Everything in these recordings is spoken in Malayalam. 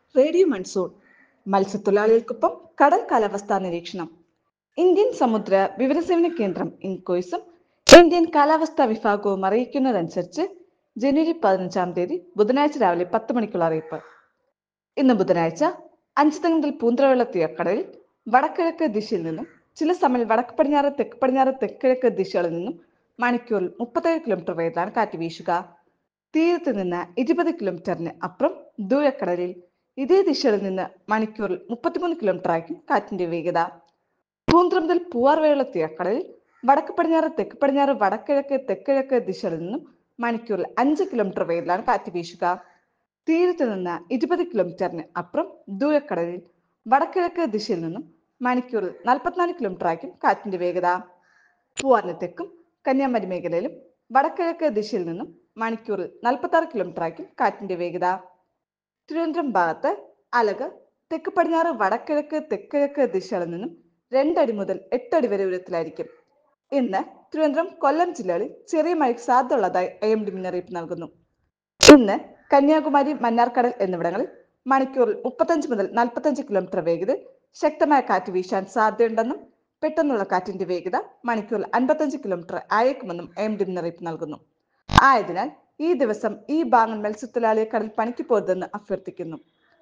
റേഡിയോ മൺസൂൺ മത്സ്യത്തൊഴിലാളികൾക്കൊപ്പം കടൽ കാലാവസ്ഥാ നിരീക്ഷണം ഇന്ത്യൻ സമുദ്ര വിവരസേവന കേന്ദ്രം ഇൻകോയ്സും ഇന്ത്യൻ കാലാവസ്ഥാ വിഭാഗവും അറിയിക്കുന്നതനുസരിച്ച് ജനുവരി പതിനഞ്ചാം തീയതി ബുധനാഴ്ച രാവിലെ പത്ത് മണിക്കുള്ള അറിയിപ്പ് ഇന്ന് ബുധനാഴ്ച അഞ്ചുതങ്ങ് മുതൽ പൂന്തറവെള്ള തീരക്കടലിൽ വടക്കിഴക്ക് ദിശയിൽ നിന്നും ചില സമയം വടക്ക് പടിഞ്ഞാറ് തെക്ക് പടിഞ്ഞാറ് തെക്കിഴക്ക് ദിശകളിൽ നിന്നും മണിക്കൂറിൽ മുപ്പത്തേഴ് കിലോമീറ്റർ വേഗത്തിലാണ് കാറ്റ് വീശുക തീരത്ത് നിന്ന് ഇരുപത് കിലോമീറ്ററിന് അപ്പുറം ദൂരക്കടലിൽ ഇതേ ദിശയിൽ നിന്ന് മണിക്കൂറിൽ മുപ്പത്തിമൂന്ന് കിലോമീറ്റർ ആയിരിക്കും കാറ്റിന്റെ വേഗത പൂന്തറ മുതൽ പൂവാർവേള തീരക്കടലിൽ വടക്ക് പടിഞ്ഞാറ് തെക്ക് പടിഞ്ഞാറ് വടക്കിഴക്ക് തെക്കിഴക്ക് ദിശകളിൽ നിന്നും മണിക്കൂറിൽ അഞ്ച് കിലോമീറ്റർ വേഗത്തിലാണ് കാറ്റ് വീശുക തീരത്ത് നിന്ന് ഇരുപത് കിലോമീറ്ററിന് അപ്പുറം ദൂരക്കടലിൽ വടക്കിഴക്ക് ദിശയിൽ നിന്നും മണിക്കൂറിൽ നാൽപ്പത്തിനാല് കിലോമീറ്റർ ആയിരിക്കും കാറ്റിന്റെ വേഗത പൂവാറിന് തെക്കും കന്യാകുമാരി മേഖലയിലും വടക്കിഴക്ക് ദിശയിൽ നിന്നും മണിക്കൂറിൽ നാൽപ്പത്തി ആറ് കിലോമീറ്റർ ആയിരിക്കും കാറ്റിന്റെ വേഗത തിരുവനന്തപുരം ഭാഗത്ത് അലക് തെക്ക് പടിഞ്ഞാറ് വടക്കിഴക്ക് തെക്കിഴക്ക് ദിശകളിൽ നിന്നും രണ്ടടി മുതൽ എട്ടടി വരെ ഉയരത്തിലായിരിക്കും ഇന്ന് തിരുവനന്തപുരം കൊല്ലം ജില്ലകളിൽ ചെറിയ മഴയ്ക്ക് സാധ്യതയുള്ളതായി ഐ എം ഡി മുന്നറിയിപ്പ് നൽകുന്നു ഇന്ന് കന്യാകുമാരി മന്നാർക്കടൽ എന്നിവിടങ്ങളിൽ മണിക്കൂറിൽ മുപ്പത്തഞ്ച് മുതൽ നാൽപ്പത്തഞ്ച് കിലോമീറ്റർ വേഗതയിൽ ശക്തമായ കാറ്റ് വീശാൻ സാധ്യതയുണ്ടെന്നും പെട്ടെന്നുള്ള കാറ്റിന്റെ വേഗത മണിക്കൂറിൽ അൻപത്തഞ്ച് കിലോമീറ്റർ ആയേക്കുമെന്നും എം ഡി മുന്നറിയിപ്പ് നൽകുന്നു ആയതിനാൽ ഈ ദിവസം ഈ ഭാഗം മത്സ്യത്തൊഴിലാളിയെ കടൽ പണിക്ക് പോരുതെന്ന് അഭ്യർത്ഥിക്കുന്നു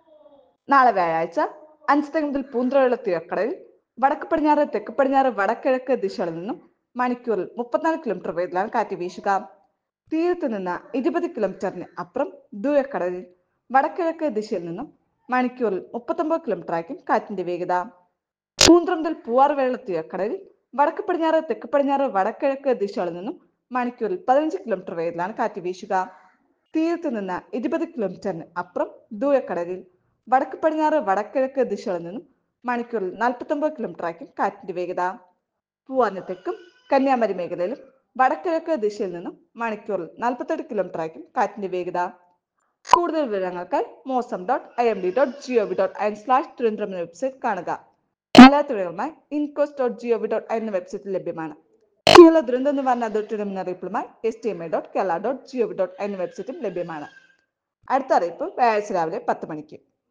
നാളെ വ്യാഴാഴ്ച അഞ്ച് മുതൽ പൂന്തറയുള്ള തീരക്കടലിൽ വടക്ക് പടിഞ്ഞാറ് തെക്ക് പടിഞ്ഞാറ് വടക്കിഴക്ക് ദിശകളിൽ നിന്നും മണിക്കൂറിൽ മുപ്പത്തിനാല് കിലോമീറ്റർ വേഗത്തിലാണ് കാറ്റ് വീശുക തീരത്ത് നിന്ന് ഇരുപത് കിലോമീറ്ററിന് അപ്പുറം ദൂരക്കടലിൽ വടക്കിഴക്ക് ദിശയിൽ നിന്നും മണിക്കൂറിൽ മുപ്പത്തൊമ്പത് കിലോമീറ്റർ ആയിരിക്കും കാറ്റിന്റെ വേഗത പൂന്തറ മുതൽ പൂവാർ വെള്ള തീരക്കടലിൽ വടക്ക് പടിഞ്ഞാറ് തെക്ക് പടിഞ്ഞാറ് വടക്കിഴക്ക് ദിശകളിൽ നിന്നും മണിക്കൂറിൽ പതിനഞ്ച് കിലോമീറ്റർ വേഗത്തിലാണ് കാറ്റ് വീശുക തീരത്ത് നിന്ന് ഇരുപത് കിലോമീറ്ററിന് അപ്പുറം ദൂരക്കടലിൽ വടക്ക് പടിഞ്ഞാറ് വടക്കിഴക്ക് ദിശകളിൽ നിന്നും മണിക്കൂറിൽ നാൽപ്പത്തൊമ്പത് കിലോമീറ്റർ ആയിരിക്കും കാറ്റിന്റെ വേഗത പൂവാറിന് തെക്കും കന്യാകുമാരി മേഖലയിലും വടക്കിഴക്ക് ദിശയിൽ നിന്നും മണിക്കൂറിൽ നാൽപ്പത്തെട്ട് കിലോമീറ്റർ ആയിരിക്കും കാറ്റിന്റെ വേഗത കൂടുതൽ വിവരങ്ങൾക്കായി Mausam dot I M D dot G O V dot I N slash Thiruvananthapuram എന്ന വെബ്സൈറ്റ് കാണുക മലയാളത്തിലുമായി INCOIS dot G O V dot I എന്ന വെബ്സൈറ്റിൽ ലഭ്യമാണ് കേരള ദുരന്ത നിവാരണ അതോറിറ്റിയുടെ മുന്നറിയിപ്പുമായി S T M I dot Kerala dot G O V dot I എന്ന വെബ്സൈറ്റും ലഭ്യമാണ് അടുത്ത അറിയിപ്പ് വ്യാഴാഴ്ച രാവിലെ പത്ത് മണിക്ക്